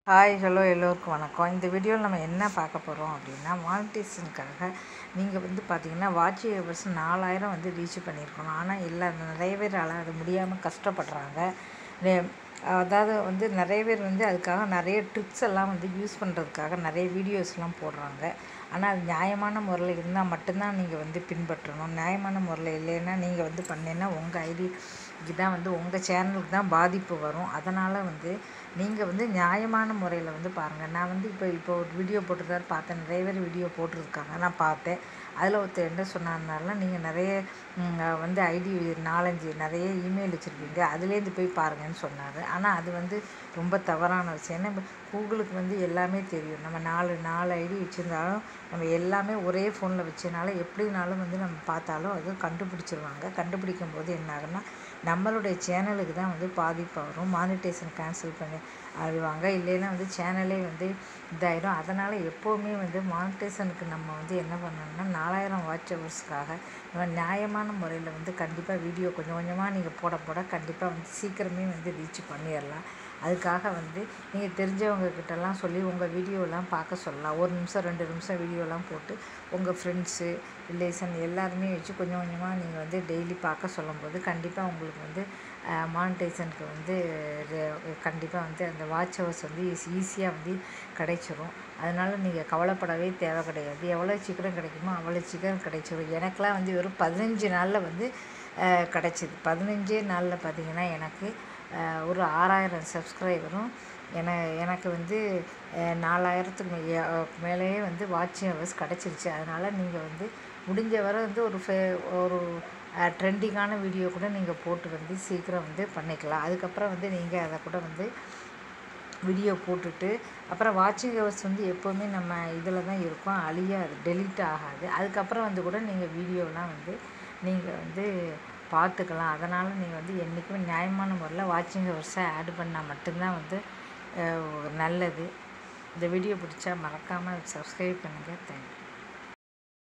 hi hello எல்லோருக்கும் வணக்கம் இந்த வீடியோவில் நம்ம என்ன பார்க்க போகிறோம் அப்படின்னா மானிட்டேஷனுக்காக நீங்கள் வந்து பார்த்தீங்கன்னா வாட்ச் ஹவர்ஸ் நாலாயிரம் வந்து ரீச் பண்ணியிருக்கணும் ஆனால் இல்லை நிறைய பேரால் அது முடியாமல் கஷ்டப்படுறாங்க நே- அதாவது வந்து நிறைய பேர் வந்து அதுக்காக நிறைய ட்ரிக்ஸ் எல்லாம் வந்து யூஸ் பண்ணுறதுக்காக நிறைய வீடியோஸ்லாம் போடுறாங்க ஆனால் அது நியாயமான முறையில் இருந்தால் மட்டும்தான் நீங்கள் வந்து பின்பற்றணும் நியாயமான முறையில் இல்லைன்னா நீங்கள் வந்து பண்ணீங்கன்னா உங்கள் ஐடிக்கு தான் வந்து உங்கள் சேனலுக்கு தான் பாதிப்பு வரும் அதனால் வந்து நீங்கள் வந்து நியாயமான முறையில் வந்து பாருங்கள் நான் வந்து இப்போ இப்போ ஒரு வீடியோ போட்டிருந்தாரு பார்த்தேன் நிறைய பேர் வீடியோ போட்டிருக்காங்க நான் பார்த்தேன் அதில் ஒருத்தர் என்ன சொன்னார்னால நீங்கள் நிறைய ம், வந்து ஐடி நாலஞ்சு நிறைய இமெயில் வச்சுருக்கீங்க அதுலேருந்து போய் பாருங்கன்னு சொன்னார் ஆனால் அது வந்து ரொம்ப தவறான விஷயம் ஏன்னா இப்போ கூகுளுக்கு வந்து எல்லாமே தெரியும் நம்ம நாலு நாலு ஐடி வச்சுருந்தாலும் நம்ம எல்லாமே ஒரே ஃபோனில் வச்சனால எப்படினாலும் வந்து நம்ம பார்த்தாலும் அது கண்டுபிடிச்சிருவாங்க கண்டுபிடிக்கும் போது என்ன ஆகுன்னா நம்மளுடைய சேனலுக்கு தான் வந்து பாதிப்பு வரும் மானிட்டேஷன் கேன்சல் பண்ணி அழுவாங்க இல்லைன்னா வந்து சேனலே வந்து இதாயிடும் அதனால் எப்போவுமே வந்து மானிட்டேஷனுக்கு நம்ம வந்து என்ன பண்ணணும்னா நாலாயிரம் வாட்ச் ஹவர்ஸ்க்காக நம்ம நியாயமான முறையில் வந்து கண்டிப்பாக வீடியோ கொஞ்சம் கொஞ்சமாக நீங்கள் போட போட கண்டிப்பாக வந்து சீக்கிரமே வந்து ரீச் பண்ணிடலாம் அதுக்காக வந்து நீங்கள் தெரிஞ்சவங்க கிட்டலாம் சொல்லி உங்கள் வீடியோலாம் பார்க்க சொல்லலாம் ஒரு நிமிஷம் ரெண்டு நிமிஷம் வீடியோலாம் போட்டு உங்கள் ஃப்ரெண்ட்ஸு ரிலேஷன் எல்லாருமே வச்சு கொஞ்சம் கொஞ்சமாக நீங்கள் வந்து டெய்லி பார்க்க சொல்லும்போது கண்டிப்பாக உங்களுக்கு வந்து மானிட்டைசனுக்கு வந்து கண்டிப்பாக வந்து அந்த வாட்ச் ஹவர்ஸ் வந்து ஈஸியாக வந்து கிடைச்சிரும் அதனால் நீங்கள் கவலைப்படவே தேவை கிடையாது எவ்வளோ சீக்கிரம் கிடைக்குமோ அவ்வளோ சீக்கிரம் கிடைச்சிரும் எனக்கெலாம் வந்து வெறும் பதினஞ்சு நாளில் வந்து அஹ், கிடைச்சிது பதினஞ்சே நாளில் பார்த்தீங்கன்னா எனக்கு அஹ், ஒரு ஆறாயிரம் சப்ஸ்கிரைபரும் என எனக்கு வந்து அஹ், நாலாயிரத்துக்கு மே- அஹ், மேலேயே வந்து வாட்ச் ஹவர்ஸ் கிடச்சிருச்சு அதனால் நீங்கள் வந்து முடிஞ்ச வரை வந்து ஒரு ஃபே ஒரு ட்ரெண்டிங்கான வீடியோ கூட நீங்கள் போட்டு வந்து சீக்கிரம் வந்து பண்ணிக்கலாம் அதுக்கப்புறம் வந்து நீங்கள் அதை கூட வந்து வீடியோ போட்டுட்டு அப்புறம் வாட்சிங் ஹவர்ஸ் வந்து எப்போவுமே நம்ம இதில் தான் இருக்கும் அழியாது டெலீட் ஆகாது அதுக்கப்புறம் வந்து கூட நீங்கள் வீடியோலாம் வந்து நீங்கள் வந்து பார்த்துக்கலாம் அதனால் நீங்கள் வந்து என்றைக்குமே நியாயமான முறையில் வாட்சிங் ஹவர்ஸை ஆட் பண்ணால் மட்டும்தான் வந்து அஹ், நல்லது இந்த வீடியோ பிடிச்சா மறக்காமல் சப்ஸ்கிரைப் பண்ணுங்கள் தேங்க்யூ